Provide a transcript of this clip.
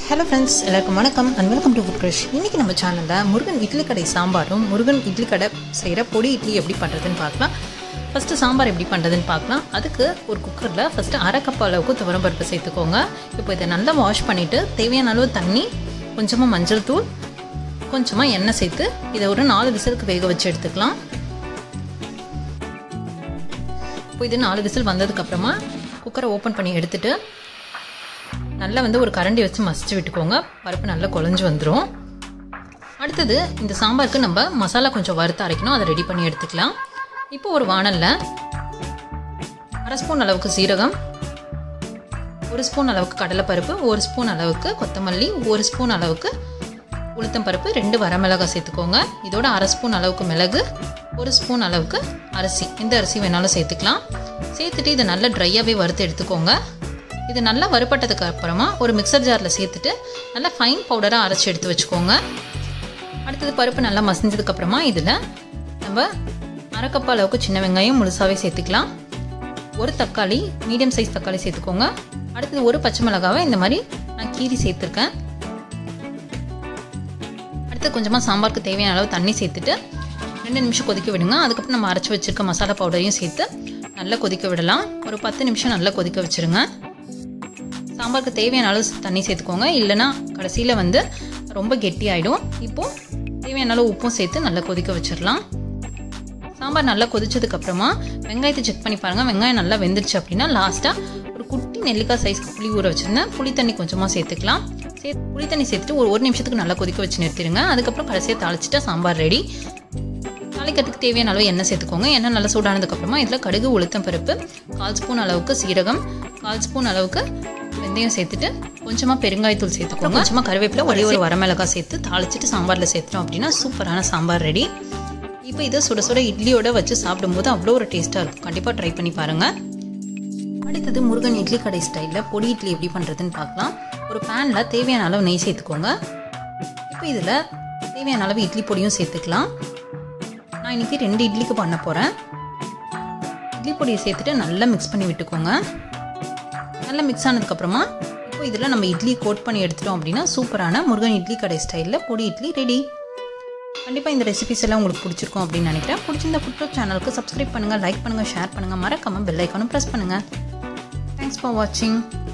hello friends எல்லாருக்கும் வணக்கம் and welcome to Food Crush இன்றைக்கி நம்ம சேனலில் முருகன் இட்லி கடை சாம்பாரும் முருகன் இட்லி கடை செய்கிற பொடி இட்லி எப்படி பண்ணுறதுன்னு பார்க்கலாம் ஃபஸ்ட்டு சாம்பார் எப்படி பண்ணுறதுன்னு பார்க்கலாம் அதுக்கு ஒரு குக்கரில் ஃபஸ்ட்டு அரை கப் அளவுக்கு துவரம்பருப்பு சேர்த்துக்கோங்க இப்போ இதை நல்லா வாஷ் பண்ணிவிட்டு தேவையான அளவு தண்ணி கொஞ்சமாக மஞ்சள் தூள் கொஞ்சமாக எண்ணெய் சேர்த்து இதை ஒரு நாலு விசிலுக்கு வேக வச்சு எடுத்துக்கலாம் இப்போ இது நாலு விசில் வந்ததுக்கப்புறமா குக்கரை ஓப்பன் பண்ணி எடுத்துட்டு நல்லா வந்து ஒரு கரண்டி வச்சு மசிச்சு விட்டுக்கோங்க பருப்பு நல்லா குழஞ்சி வந்துடும் அடுத்தது இந்த சாம்பாருக்கு நம்ம மசாலா கொஞ்சம் வறுத்து அரைக்கணும் அதை ரெடி பண்ணி எடுத்துக்கலாம் இப்போ ஒரு வானலில் அரை ஸ்பூன் அளவுக்கு சீரகம் ஒரு ஸ்பூன் அளவுக்கு கடலைப்பருப்பு ஒரு ஸ்பூன் அளவுக்கு கொத்தமல்லி ஒரு ஸ்பூன் அளவுக்கு உளுத்தம் பருப்பு ரெண்டு வரமிளகாய் சேர்த்துக்கோங்க இதோட அரை ஸ்பூன் அளவுக்கு மிளகு ஒரு ஸ்பூன் அளவுக்கு அரிசி எந்த அரிசி வேணாலும் சேர்த்துக்கலாம் சேர்த்துட்டு இதை நல்லா ட்ரையாகவே வறுத்து எடுத்துக்கோங்க இது நல்லா வறுப்பட்டதுக்கு அப்புறமா ஒரு மிக்சர் ஜாரில் சேர்த்துட்டு நல்லா ஃபைன் பவுடராக அரைச்சி எடுத்து வச்சுக்கோங்க அடுத்தது பருப்பு நல்லா மசிஞ்சதுக்கப்புறமா இதில் நம்ம அரை கப் அளவுக்கு சின்ன வெங்காயம் முழுசாகவே சேர்த்துக்கலாம் ஒரு தக்காளி மீடியம் சைஸ் தக்காளி சேர்த்துக்கோங்க அடுத்தது ஒரு பச்சை மிளகாவை இந்த மாதிரி நான் கீரி சேர்த்துருக்கேன் அடுத்து கொஞ்சமாக சாம்பாருக்கு தேவையான அளவு தண்ணி சேர்த்துட்டு ரெண்டு நிமிஷம் கொதிக்க விடுங்க அதுக்கப்புறம் நம்ம அரைச்சி வச்சுருக்க மசாலா பவுடரையும் சேர்த்து நல்லா கொதிக்க விடலாம் ஒரு பத்து நிமிஷம் நல்லா கொதிக்க வச்சுருங்க சாம்பாருக்கு தேவையான அளவு தண்ணி சேர்த்துக்கோங்க இல்லைனா கடைசியில் வந்து ரொம்ப கெட்டி ஆகிடும் இப்போது தேவையான அளவு உப்பும் சேர்த்து நல்லா கொதிக்க வச்சிடலாம் சாம்பார் நல்லா கொதிச்சதுக்கப்புறமா வெங்காயத்தை செக் பண்ணி பாருங்கள் வெங்காயம் நல்லா வெந்துருச்சு அப்படின்னா லாஸ்ட்டாக ஒரு குட்டி நெல்லிக்காய் சைஸ்க்கு புளி ஊற வச்சுருந்தேன் புளி தண்ணி கொஞ்சமாக சேர்த்துக்கலாம் சே புளி தண்ணி சேர்த்துட்டு ஒரு ஒரு நிமிஷத்துக்கு நல்லா கொதிக்க வச்சு நிறுத்திடுங்க அதுக்கப்புறம் கடைசியாக தாளிச்சிட்டா சாம்பார் ரெடி தாளிக்கிறதுக்கு தேவையான அளவு எண்ணெய் சேர்த்துக்கோங்க எண்ணெய் நல்லா சூடானதுக்கப்புறமா இதில் கடுகு உளுத்தம் பருப்பு கால் ஸ்பூன் அளவுக்கு சீரகம் கால் ஸ்பூன் அளவுக்கு வெந்தயம் சேர்த்துட்டு கொஞ்சமாக பெருங்காயத்தூள் சேர்த்துக்கோங்க கொஞ்சமாக கருவேப்பிலை ஒரே ஒரு வரமிளகாய் சேர்த்து தாளிச்சிட்டு சாம்பாரில் சேர்த்துட்டோம் அப்படின்னா சூப்பரான சாம்பார் ரெடி இப்போ இதை சுட சுட இட்லியோட வச்சு சாப்பிடும்போது அவ்வளோ ஒரு டேஸ்ட்டாக இருக்கும் கண்டிப்பாக ட்ரை பண்ணி பாருங்கள் அடுத்தது முருகன் இட்லி கடை ஸ்டைலில் பொடி இட்லி எப்படி பண்ணுறதுன்னு பார்க்கலாம் ஒரு பேனில் தேவையான அளவு நெய் சேர்த்துக்கோங்க இப்போ இதில் தேவையான அளவு இட்லி பொடியும் சேர்த்துக்கலாம் நான் இன்றைக்கி ரெண்டு இட்லிக்கு பண்ண போகிறேன் இட்லி பொடியை சேர்த்துட்டு நல்லா மிக்ஸ் பண்ணி விட்டுக்கோங்க நல்லா மிக்ஸ் ஆனதுக்கப்புறமா இப்போ இதில் நம்ம இட்லி கோட் பண்ணி எடுத்துட்டோம் அப்படின்னா சூப்பரான முருகன் இட்லி கடை ஸ்டைலில் பொடி இட்லி ரெடி கண்டிப்பாக இந்த ரெசிபிஸ் எல்லாம் உங்களுக்கு பிடிச்சிருக்கும் அப்படின்னு நினைக்கிறேன் பிடிச்சிருந்த ஃபுட் சேனலுக்கு சப்ஸ்கிரைப் பண்ணுங்கள் லைக் பண்ணுங்கள் ஷேர் பண்ணுங்கள் மறக்காமல் பெல் ஐக்கானும் ப்ரெஸ் பண்ணுங்கள் தேங்க்ஸ் ஃபார் வாட்சிங்